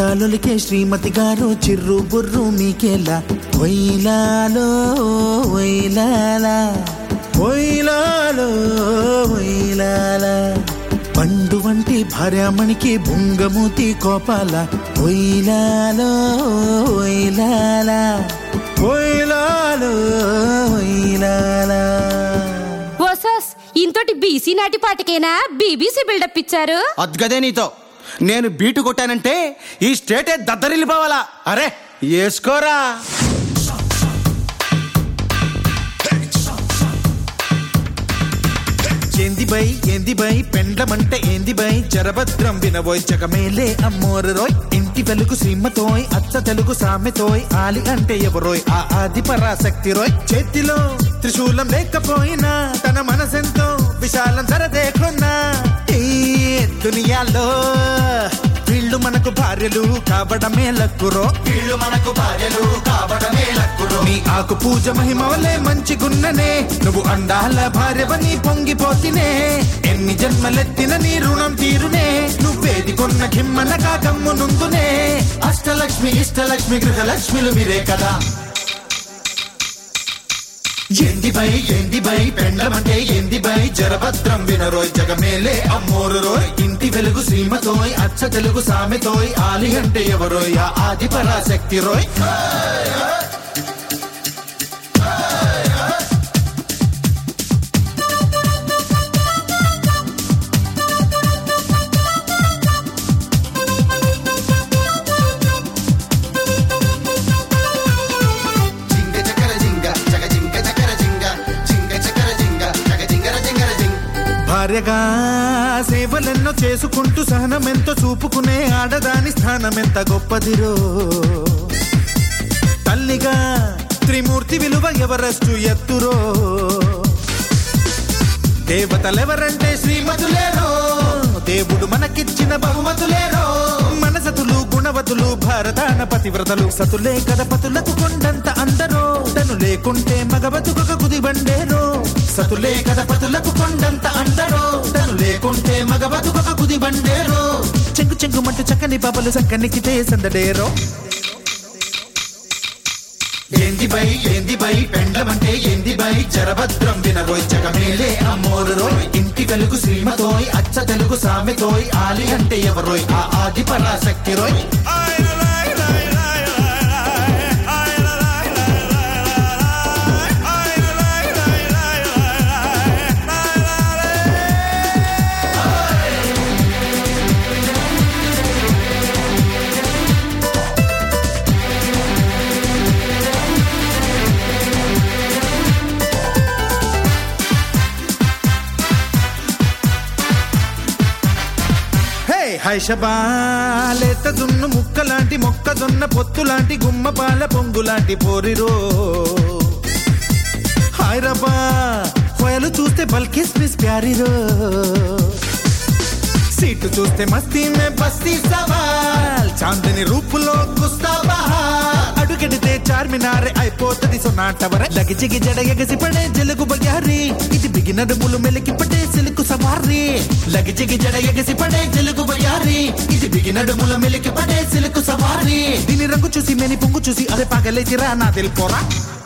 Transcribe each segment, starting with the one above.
అందాలొలికే శ్రీమతి గారు చిర్రు బుర్రు మీకేలా వైలాలో వైలాలా వైలాలో వైలాలా పండు వంటి భార్యామణికి బుంగమూతి కోపాల వైలాలో వైలాలా వైలాలో వైలాలా ఓసోస్ ఇంతటి బీసీ నాటి పాటకేనా బీబీసీ బిల్డప్ ఇచ్చారు అద్గదే నీతో నేను బీటు కొట్టానంటే ఈ స్టేటే దద్దరిల్లిపోవాలా అరే వేసుకోరా ఏంది బై ఏంది బై పెండ్లమంటే ఏంది బై జరభద్రం వినబోయ్ జగమేలే అమ్మోరు రోయ్ ఇంటి వెలుగు సింహతోయ్ అచ్చ తెలుగు సామెతోయ్ ఆలి అంటే ఎవరోయ్ ఆ ఆది పరాశక్తి రోయ్ చేతిలో త్రిశూలం లేకపోయినా తన మనసెంతో విశాలం సరదేకున్నా ఈ దునియాలో వీళ్ళు మనకు భార్యలు కావడమే లక్కురో వీళ్ళు మనకు భార్యలు కావడమే లక్కుడు నీ ఆకు పూజ మహిమ వల్లే మంచి గున్ననే నువ్వు అండాల భార్యవని పొంగిపోతినే ఎన్ని జన్మలెత్తిన నీ రుణం తీరునే నువ్వేది కొన్న కిమ్మనగా గమ్ము నుందునే అష్టలక్ష్మి ఇష్టలక్ష్మి గృహలక్ష్మిలు మీరే కదా ఏంది బై ఏంది బై పెండమంటే ఏంది బై జరభద్రం వినరోయ్ జగమేలే అమ్మోరు రోయ్ ఇంటి వెలుగు శ్రీమతోయ్ అచ్చ తెలుగు సామెతోయ్ ఆలి అంటే ఎవరోయ్ ఆ ఆది పరాశక్తి రోయ్ జింగ చకర జింగ చక జింగ చకర జింగ జింగ చకర జింగ చక జింగర జింగర జింగ భార్యగా సేవలెన్నో చేసుకుంటూ సహనమెంతో చూపుకునే ఆడదాని స్థానమెంత గొప్పదిరో తల్లిగా త్రిమూర్తి విలువ ఎవరస్టు ఎత్తురో దేవతలెవరంటే శ్రీమతులేరో దేవుడు మనకిచ్చిన బహుమతులేరో మనసతులు గుణవతులు భారతాన పతివ్రతలు సతులే కదపతులకు కొండంత అందరో తను లేకుంటే మగ బతుకక కుదిబండేరో సతులే కదపతులకు కొండంత అందరో తను లేకుంటే మగ బతుకక కుదిబండేరో చెంగు చెంగుమంటూ చక్కని బాబలు చక్కనికితే సందడేరో ఏంది బై ఏంది బై పెండమంటే ఏంది బై జరభద్రం వినరోయ్ జగమేలే అమ్మోరు రోయ్ ఇంటి వెలుగు శ్రీమతోయ్ అచ్చ తెలుగు సామెతోయ్ ఆలి అంటే ఎవరోయ్ ఆ ఆది పరాశక్తి రోయ్ హే హైషబా లేత దున్ను ముక్క లాంటి మొక్కజొన్న పొత్తు లాంటి గుమ్మ పాల పొంగు లాంటి పోరిరో హాయ్రబా కోయలు చూస్తే బల్కిస్ మిస్ ప్యారిరో సీటు చూస్తే మస్తీ మే బస్తీ సవాల్ చాందిని రూపులో గుస్తా బహార్ అడుగెడితే చార్మినారే అయిపోతది సొనాటవర లగిజిగి జడ ఎగసి పడే జలుగు బగారి ఇది బిగినడుములు మెలికి పడే సిలుకు సవారి లగిజిగి జడ ఎగసి పడే జలుగు బగారి ఇది బిగినడుముల మెలికి పడే సిలుకు సవారి దీని రంగు చూసి మేని పొంగు చూసి అదే పగలేసిరా నా తెలిపోరా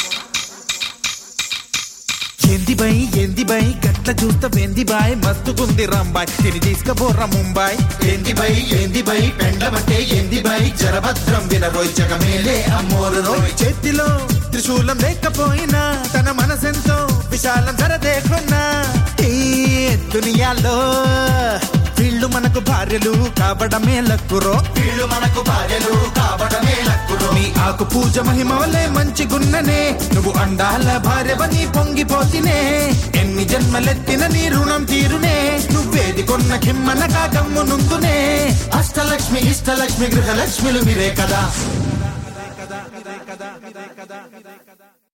ఏంది బై ఏంది బై గట్ల చూస్తా వెంది బాయ్ మస్తుకుంది రాంబాయ్ తిని తీసుకపోర్రా ముంబై ఏంది బై ఏంది బై పెండమంటే ఏంది బై జరభద్రం వినరోయ్ జగమేలే అమ్మోరు రోయ్ చేతిలో త్రిశూలం లేకపోయినా తన మనసెంతో విశాలం సరదేకున్నా ఈ దునియాలో వీళ్ళు మనకు భార్యలు కావడమే లక్కురో వీళ్ళు మనకు భార్యలు కావడమే లక్కుడు నీ ఆకు పూజ మహిమ వల్లే మంచి గున్ననే నువ్వు అండాల భార్యవని పొంగిపోతినే ఎన్ని జన్మలెత్తిన నీ రుణం తీరునే నువ్వేది కొన్న కిమ్మనగా గమ్ము నుందునే అష్టలక్ష్మి ఇష్టలక్ష్మి గృహలక్ష్మిలు మీరే కదా